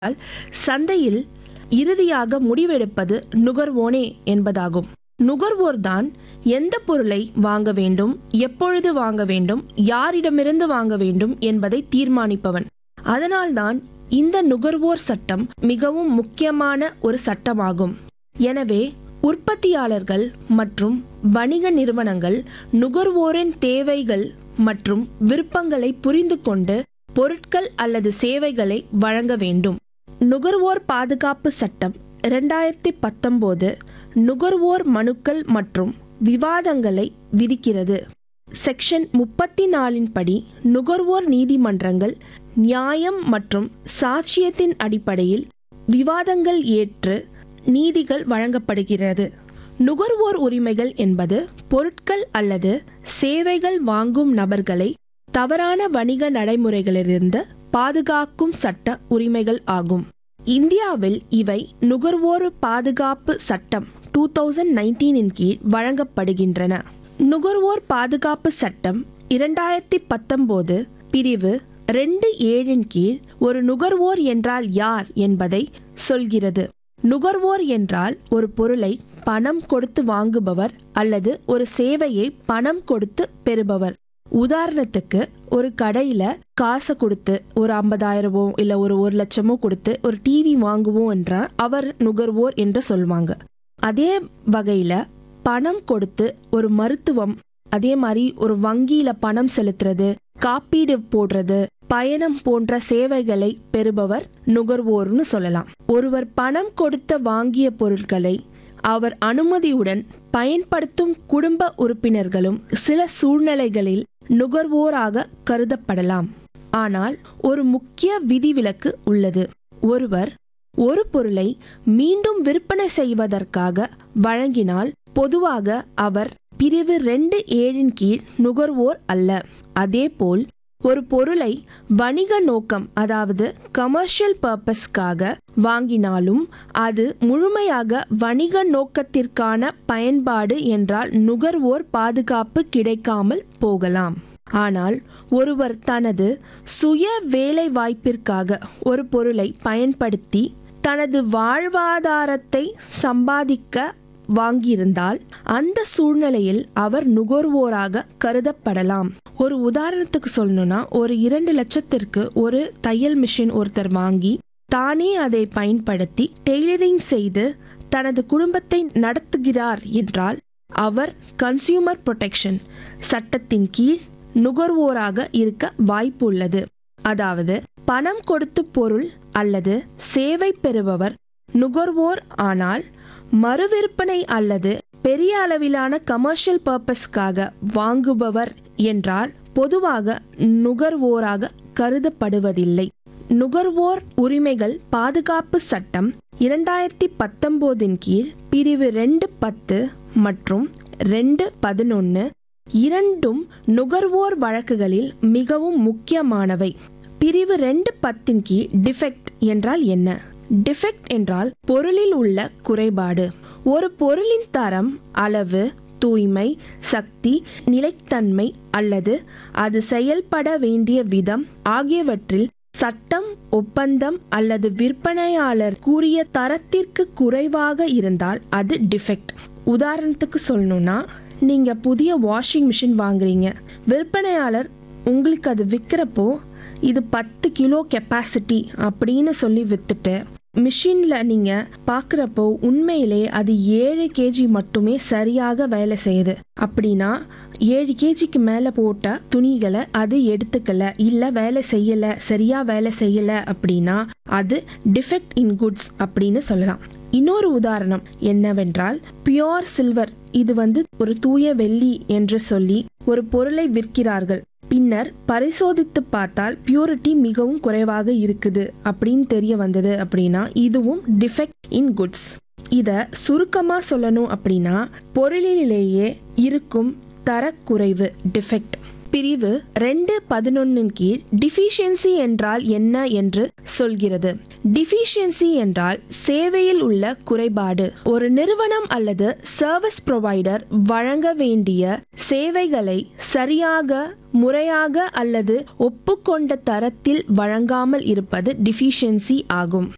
என்றால் சந்தையில் இறுதியாக முடிவெடுப்பது நுகர்வோனே என்பதாகும் நுகர்வோர்தான் எந்த பொருளை வாங்க வேண்டும் எப்பொழுது வாங்க வேண்டும் யாரிடமிருந்து வாங்க வேண்டும் என்பதை தீர்மானிப்பவன் அதனால்தான் இந்த நுகர்வோர் சட்டம் மிகவும் முக்கியமான ஒரு சட்டமாகும் எனவே உற்பத்தியாளர்கள் மற்றும் வணிக நிறுவனங்கள் நுகர்வோரின் தேவைகள் மற்றும் விருப்பங்களை புரிந்து கொண்டு பொருட்கள் அல்லது சேவைகளை வழங்க வேண்டும் நுகர்வோர் பாதுகாப்பு சட்டம் இரண்டாயிரத்தி பத்தொன்பது நுகர்வோர் மனுக்கள் மற்றும் விவாதங்களை விதிக்கிறது செக்ஷன் முப்பத்தி நாலின் படி நுகர்வோர் நீதிமன்றங்கள் நியாயம் மற்றும் சாட்சியத்தின் அடிப்படையில் விவாதங்கள் ஏற்று நீதிகள் வழங்கப்படுகிறது நுகர்வோர் உரிமைகள் என்பது பொருட்கள் அல்லது சேவைகள் வாங்கும் நபர்களை தவறான வணிக நடைமுறைகளிலிருந்து பாதுகாக்கும் சட்ட உரிமைகள் ஆகும் இந்தியாவில் இவை நுகர்வோர் பாதுகாப்பு சட்டம் டூ தௌசண்ட் நைன்டீனின் கீழ் வழங்கப்படுகின்றன நுகர்வோர் பாதுகாப்பு சட்டம் இரண்டாயிரத்தி பத்தொன்பது பிரிவு ரெண்டு ஏழின் கீழ் ஒரு நுகர்வோர் என்றால் யார் என்பதை சொல்கிறது நுகர்வோர் என்றால் ஒரு பொருளை பணம் கொடுத்து வாங்குபவர் அல்லது ஒரு சேவையை பணம் கொடுத்து பெறுபவர் உதாரணத்துக்கு ஒரு கடையில காசை கொடுத்து ஒரு ஐம்பதாயிரமோ இல்ல ஒரு ஒரு லட்சமோ கொடுத்து ஒரு டிவி வாங்குவோம் என்றால் அவர் நுகர்வோர் என்று சொல்லுவாங்க அதே வகையில பணம் கொடுத்து ஒரு மருத்துவம் அதே மாதிரி ஒரு வங்கியில பணம் செலுத்துறது காப்பீடு போடுறது பயணம் போன்ற சேவைகளை பெறுபவர் நுகர்வோர்னு சொல்லலாம் ஒருவர் பணம் கொடுத்த வாங்கிய பொருட்களை அவர் அனுமதியுடன் பயன்படுத்தும் குடும்ப உறுப்பினர்களும் சில சூழ்நிலைகளில் நுகர்வோராக கருதப்படலாம் ஆனால் ஒரு முக்கிய விதிவிலக்கு உள்ளது ஒருவர் ஒரு பொருளை மீண்டும் விற்பனை செய்வதற்காக வழங்கினால் பொதுவாக அவர் பிரிவு ரெண்டு ஏழின் கீழ் நுகர்வோர் அல்ல அதேபோல் ஒரு பொருளை வணிக நோக்கம் அதாவது கமர்ஷியல் பர்பஸ்க்காக வாங்கினாலும் அது முழுமையாக வணிக நோக்கத்திற்கான பயன்பாடு என்றால் நுகர்வோர் பாதுகாப்பு கிடைக்காமல் போகலாம் ஆனால் ஒருவர் தனது சுய வேலை வாய்ப்பிற்காக ஒரு பொருளை பயன்படுத்தி தனது வாழ்வாதாரத்தை சம்பாதிக்க வாங்கியிருந்தால் அந்த சூழ்நிலையில் அவர் நுகர்வோராக கருதப்படலாம் ஒரு உதாரணத்துக்கு சொல்லணும்னா ஒரு இரண்டு லட்சத்திற்கு ஒரு தையல் மிஷின் ஒருத்தர் வாங்கி தானே அதை பயன்படுத்தி டெய்லரிங் செய்து தனது குடும்பத்தை நடத்துகிறார் என்றால் அவர் கன்சியூமர் ப்ரொடெக்ஷன் சட்டத்தின் கீழ் நுகர்வோராக இருக்க வாய்ப்பு உள்ளது அதாவது பணம் கொடுத்து பொருள் அல்லது சேவை பெறுபவர் நுகர்வோர் ஆனால் மறுவிற்பனை அல்லது பெரிய அளவிலான கமர்ஷியல் பர்பஸ்க்காக வாங்குபவர் என்றால் பொதுவாக நுகர்வோராக கருதப்படுவதில்லை நுகர்வோர் உரிமைகள் பாதுகாப்பு சட்டம் இரண்டாயிரத்தி பத்தொன்பதின் கீழ் பிரிவு ரெண்டு பத்து மற்றும் ரெண்டு பதினொன்று இரண்டும் நுகர்வோர் வழக்குகளில் மிகவும் முக்கியமானவை பிரிவு ரெண்டு பத்தின் கீழ் டிஃபெக்ட் என்றால் என்ன டிஃபெக்ட் என்றால் பொருளில் உள்ள குறைபாடு ஒரு பொருளின் தரம் அளவு தூய்மை சக்தி நிலைத்தன்மை அல்லது அது செயல்பட வேண்டிய விதம் ஆகியவற்றில் சட்டம் ஒப்பந்தம் அல்லது விற்பனையாளர் கூறிய தரத்திற்கு குறைவாக இருந்தால் அது டிஃபெக்ட் உதாரணத்துக்கு சொல்லணும்னா நீங்க புதிய வாஷிங் மிஷின் வாங்குறீங்க விற்பனையாளர் உங்களுக்கு அது விற்கிறப்போ இது பத்து கிலோ கெப்பாசிட்டி அப்படின்னு சொல்லி வித்துட்டு மிஷினில் நீங்கள் பார்க்குறப்போ உண்மையிலே அது ஏழு கேஜி மட்டுமே சரியாக வேலை செய்யுது அப்படின்னா ஏழு கேஜிக்கு மேலே போட்ட துணிகளை அது எடுத்துக்கல இல்லை வேலை செய்யலை சரியாக வேலை செய்யலை அப்படின்னா அது டிஃபெக்ட் இன் குட்ஸ் அப்படின்னு சொல்லலாம் இன்னொரு உதாரணம் என்னவென்றால் பியோர் சில்வர் இது வந்து ஒரு தூய வெள்ளி என்று சொல்லி ஒரு பொருளை விற்கிறார்கள் பின்னர் பரிசோதித்து பார்த்தால் பியூரிட்டி மிகவும் குறைவாக இருக்குது அப்படின்னு தெரிய வந்தது அப்படின்னா இதுவும் டிஃபெக்ட் இன் குட்ஸ் இத சுருக்கமா சொல்லணும் அப்படின்னா பொருளிலேயே இருக்கும் தரக்குறைவு டிஃபெக்ட் பிரிவு ரெண்டு பதினொன்னின் கீழ் டிஃபிஷியன்சி என்றால் என்ன என்று சொல்கிறது டிஃபிஷியன்சி என்றால் சேவையில் உள்ள குறைபாடு ஒரு நிறுவனம் அல்லது சர்வீஸ் ப்ரொவைடர் வழங்க வேண்டிய சேவைகளை சரியாக முறையாக அல்லது ஒப்புக்கொண்ட தரத்தில் வழங்காமல் இருப்பது டிஃபிஷியன்சி ஆகும்